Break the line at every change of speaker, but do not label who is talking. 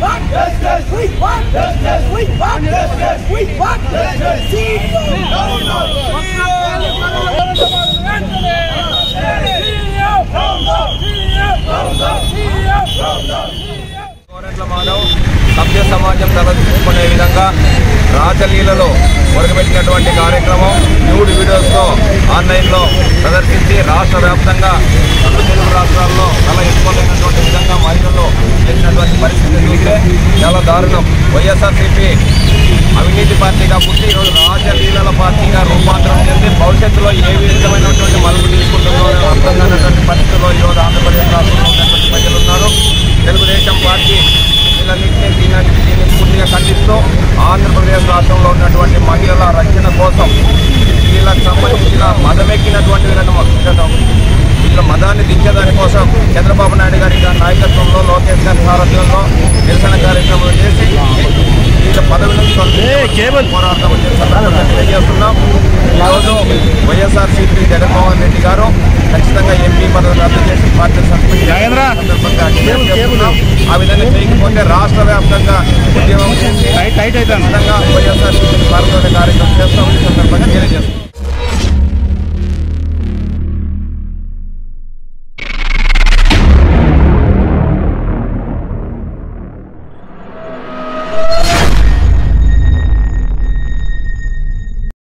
want justice. We want justice. We want justice. We want justice. CEO. No, no.
కోరెట్ల Madhav సభ్య సమాజం ప్రదర్శించుకునే విధంగా రాచలీలలో మొదలుపెట్టినటువంటి కార్యక్రమం nude వీడియోస్తో ఆన్లైన్లో ప్రదర్శించి రాష్ట్ర వ్యాప్తంగా రెండు తెలుగు రాష్ట్రాల్లో తల ఎత్తుకోలేనటువంటి విధంగా మహిళల్లో చేసినటువంటి పరిస్థితి చూస్తే చాలా దారుణం వైఎస్ఆర్సీపీ అవినీతి పార్టీగా పుట్టి ఈరోజు రాజలీలల పార్టీగా రూపాంతరం చెంది భవిష్యత్తులో ఏ విధమైనటువంటి మలుపు తీసుకుంటుందో అనే అర్థం కానటువంటి పరిస్థితుల్లో ఈరోజు ఆంధ్రప్రదేశ్ రాష్ట్రంలో ఉన్నటువంటి ప్రజలు ఉన్నారు తెలుగుదేశం పార్టీ వీళ్ళన్నింటినీ దీన్ని దీన్ని పూర్తిగా ఖండిస్తూ ఆంధ్రప్రదేశ్ రాష్ట్రంలో ఉన్నటువంటి మహిళల రక్షణ కోసం వీళ్ళకి సంబంధించిన మదమెక్కినటువంటి వీళ్ళను వీళ్ళ మదాన్ని దించేదాని కోసం చంద్రబాబు నాయుడు గారి నాయకత్వంలో లోకేష్ గారి సారథ్యంలో నిరసన కార్యక్రమాలు చేసి వీళ్ళ పదవులను తొలగించే పోరాటం చేస్తున్నా తెలియజేస్తున్నాం ఈరోజు వైఎస్ఆర్సీపీ జగన్మోహన్ రెడ్డి గారు ఖచ్చితంగా ఎంపీ పదవి రద్దు చేసి పార్టీ సస్పెండ్ చేసిన సందర్భంగా డిమాండ్ చేస్తున్నాం. ఆ విధంగా చేయకపోతే రాష్ట్ర వ్యాప్తంగా ఉద్యమం చేసి ఖచ్చితంగా వైఎస్ఆర్సీపీ పాల్గొనే కార్యక్రమం చేస్తామని సందర్భంగా తెలియజేస్తున్నాం